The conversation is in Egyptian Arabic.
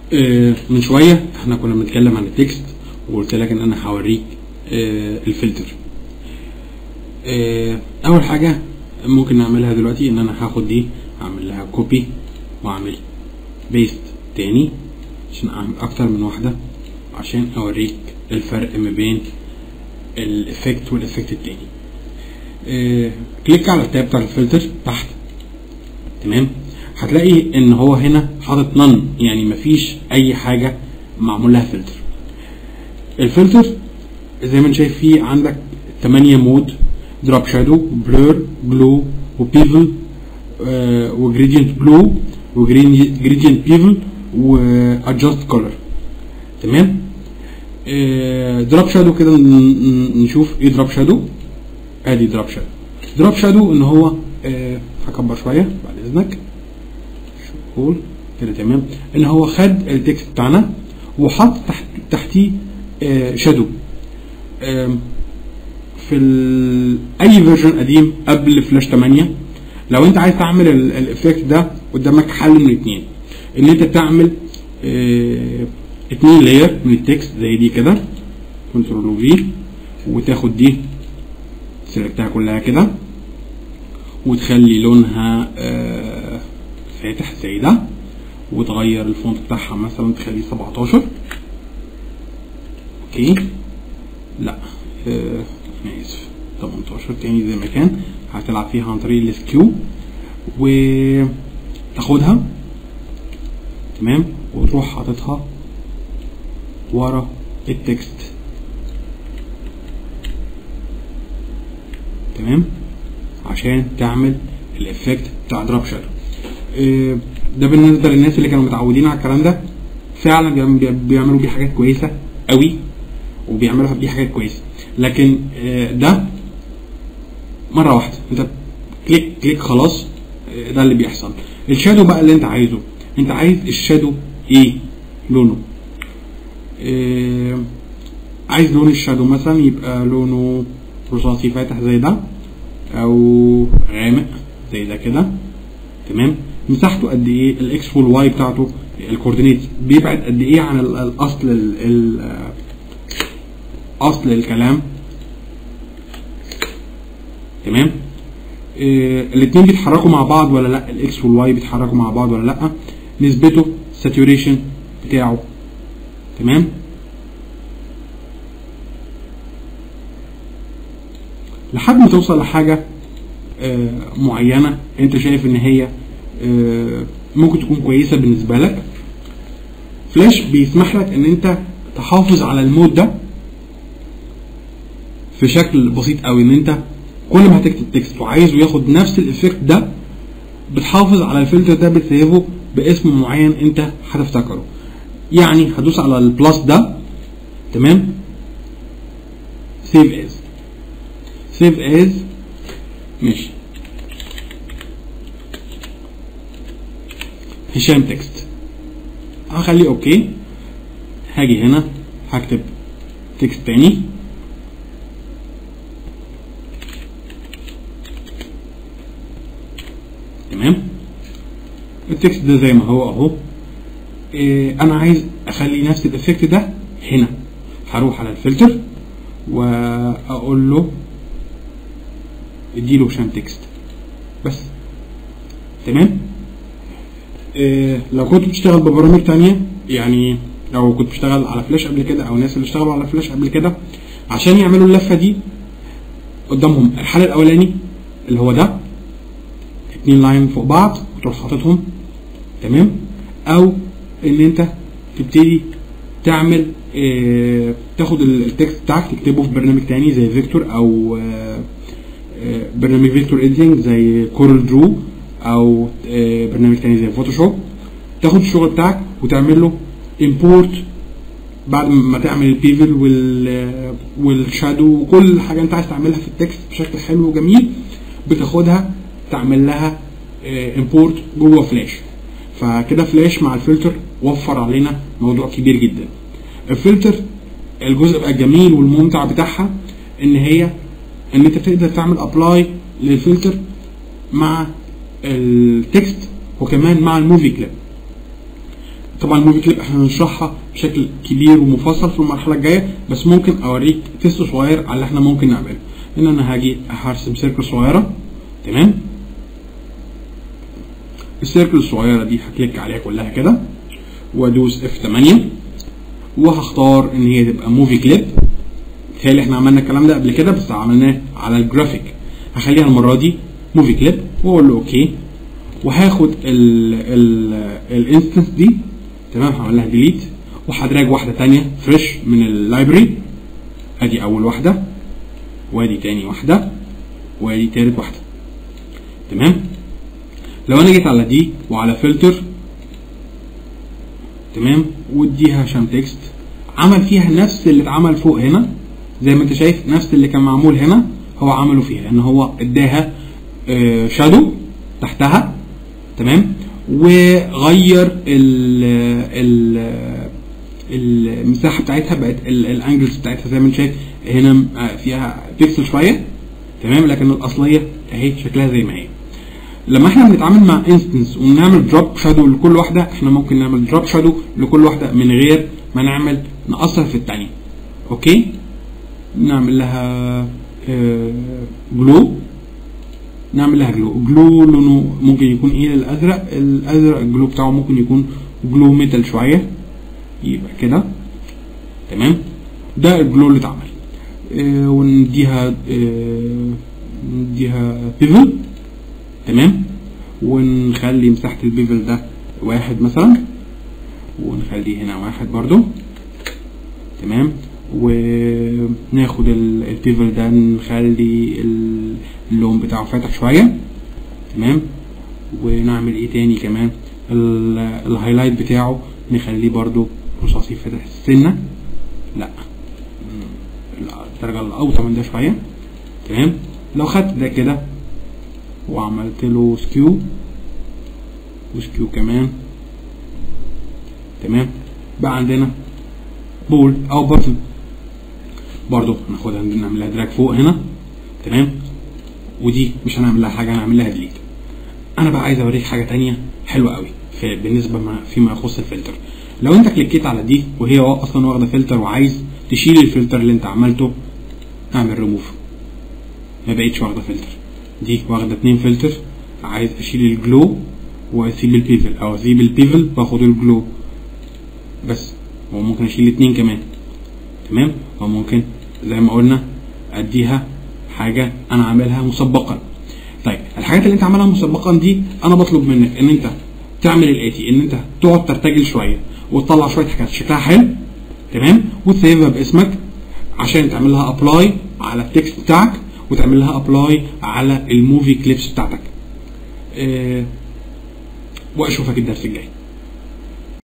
آه، من شويه احنا كنا بنتكلم عن التكست وقلت لك ان انا هوريك آه، الفلتر آه، اول حاجه ممكن نعملها دلوقتي ان انا هاخد دي اعمل لها كوبي واعمل بيست تاني عشان اعمل اكتر من واحده عشان اوريك الفرق ما بين الافكت والافكت التاني آه، كليك على التاب بتاع الفلتر تحت تمام هتلاقي ان هو هنا حاطط نن يعني مفيش اي حاجه معمول لها فلتر الفلتر زي ما انت شايف فيه عندك 8 مود دروب شادو بلور بلو وبيفل وجريدينت بلو وجريدينت بيفل وادجست كولر تمام دروب شادو كده ن- ن- نشوف ايه دروب شادو ادي دروب شادو دروب شادو ان هو آه، هكبر شويه بعد اذنك قول كده تمام ان هو خد التكست بتاعنا وحط تحت تحتيه آه، شادو آم، في ال... اي فيرجن قديم قبل فلاش 8 لو انت عايز تعمل ال- الافكت ده قدامك حل من اتنين ان انت تعمل اه اتنين لاير من التكست زي دي كده كنترول في وتاخد دي سلكتها كلها كده وتخلي لونها آه فاتح زي ده وتغير الفونت بتاعها مثلا تخليه 17 اوكي لا آه انا اسف 18 تاني زي ما كان هتلعب فيها عن طريق السكيو وتاخدها تمام وتروح حاططها ورا التكست تمام عشان تعمل الافكت بتاع دروب شادو آه، ده بالنسبه للناس اللي كانوا متعودين على الكلام ده فعلا بيعم- بيع- بيعملوا بيه حاجات كويسه قوي وبيعملوا بيه حاجات كويسه لكن آه، ده مره واحده انت كليك كليك خلاص آه، ده اللي بيحصل الشادو بقى اللي انت عايزه انت عايز الشادو ايه لونه آه، عايز لون الشادو مثلا يبقى لونه رصاصي فاتح زي ده او غامق زي ده كده تمام مساحته قد ايه الاكس والواي بتاعته الكوردينيت بيبعد قد ايه عن ال- الاصل ال ال آه، اصل الكلام تمام آه الاثنين بيتحركوا مع بعض ولا لا الاكس والواي بيتحركوا مع بعض ولا لا نسبته ساتوريشن بتاعه تمام لحد ما توصل لحاجه آه، معينه انت شايف ان هي آه، ممكن تكون كويسه بالنسبه لك فلاش بيسمح لك ان انت تحافظ على المود ده في شكل بسيط قوي ان انت كل ما هتكتب تكست وعايزه ياخد نفس الافكت ده بتحافظ على الفلتر ده بتسيبه باسم معين انت هتفتكره يعني هدوس على البلس ده تمام سيف از سيف از ماشي هشام تكست هخليه اوكي هاجي هنا هكتب تكست تاني تمام التكست ده زي ما هو اهو إيه انا عايز اخلي نفس الافكت ده هنا هروح على الفلتر واقول له اديله هشام تكست بس تمام إيه لو كنت بتشتغل ببرامج تانية يعني لو كنت بتشتغل على فلاش قبل كده او الناس اللي اشتغلوا على فلاش قبل كده عشان يعملوا اللفه دي قدامهم الحل الاولاني اللي هو ده اتنين لاين فوق بعض وتروح حاططهم تمام او ان انت تبتدي تعمل اه تاخد ال- التكست بتاعك تكتبه في برنامج تاني زي فيكتور او اه اه برنامج فيكتور اديتنج زي كورل درو او اه برنامج تاني زي فوتوشوب تاخد الشغل بتاعك وتعمل له امبورت بعد ما تعمل البيفل وال والشادو وكل حاجه انت عايز تعملها في التكست بشكل حلو وجميل بتاخدها تعمل لها امبورت جوه فلاش فكده فلاش مع الفلتر وفر علينا موضوع كبير جدا الفلتر الجزء بقى الجميل والممتع بتاعها ان هي ان انت تقدر تعمل ابلاي للفلتر مع التكست وكمان مع الموفي كليب طبعا الموفي كليب احنا هنشرحها بشكل كبير ومفصل في المرحله الجايه بس ممكن اوريك تيست صغير على اللي احنا ممكن نعمله ان انا هاجي هرسم سيركل صغيره تمام السيركل الصغيره دي هكليك عليها كلها كده وادوس اف 8 وهختار ان هي تبقى موفي كليب تخيل احنا عملنا الكلام ده قبل كده بس عملناه على الجرافيك هخليها المره دي موفي كليب واقول له اوكي وهاخد الانستنس دي تمام هعمل لها ديليت وهدراج واحده تانية فريش من اللايبرري ادي اول واحده وادي تاني واحده وادي تالت واحده تمام لو انا جيت على دي وعلى فلتر تمام واديها شام تكست عمل فيها نفس اللي اتعمل فوق هنا زي ما انت شايف نفس اللي كان معمول هنا هو عمله فيها ان هو اداها آه شادو تحتها تمام وغير ال ال المساحه بتاعتها بقت الانجلز بتاعتها زي ما انت شايف هنا فيها بيكسل شويه تمام لكن الاصليه اهي شكلها زي ما هي لما احنا بنتعامل مع انستنس ونعمل دروب شادو لكل واحده احنا ممكن نعمل دروب شادو لكل واحده من غير ما نعمل نأثر في الثانيه اوكي نعمل لها جلو نعمل لها جلو جلو لونه ممكن يكون ايه الازرق الازرق الجلو بتاعه ممكن يكون جلو ميتال شويه يبقى كده تمام ده الجلو اللي اتعمل اه ونديها اه نديها بيفل تمام ونخلي مساحة البيفل ده واحد مثلا ونخليه هنا واحد برضو تمام وناخد البيفل ده نخلي اللون بتاعه فاتح شوية تمام ونعمل ايه تاني كمان الهايلايت بتاعه نخليه برضو رصاصي فاتح السنة لا الدرجة الأوطى من ده شوية تمام لو خدت ده كده وعملت له سكيو وسكيو كمان تمام بقى عندنا بول او بطن برضو هناخدها نعمل لها دراج فوق هنا تمام ودي مش هنعمل لها حاجه هنعمل لها ديليت انا بقى عايز اوريك حاجه تانية حلوه قوي في بالنسبه ما فيما يخص الفلتر لو انت كليكيت على دي وهي اصلا واخده فلتر وعايز تشيل الفلتر اللي انت عملته اعمل ريموف ما بقتش واخده فلتر دي واخده اتنين فلتر عايز اشيل الجلو واسيب البيفل او اسيب البيفل واخد الجلو بس وممكن اشيل اتنين كمان تمام وممكن زي ما قلنا اديها حاجه انا عاملها مسبقا طيب الحاجات اللي انت عاملها مسبقا دي انا بطلب منك ان انت تعمل الاتي ان انت تقعد ترتجل شويه وتطلع شويه حاجات شكلها حلو تمام وتسيبها باسمك عشان تعمل لها ابلاي على التكست بتاعك وتعمل لها ابلاي على الموفي كليبس بتاعتك أه واشوفك الدرس الجاي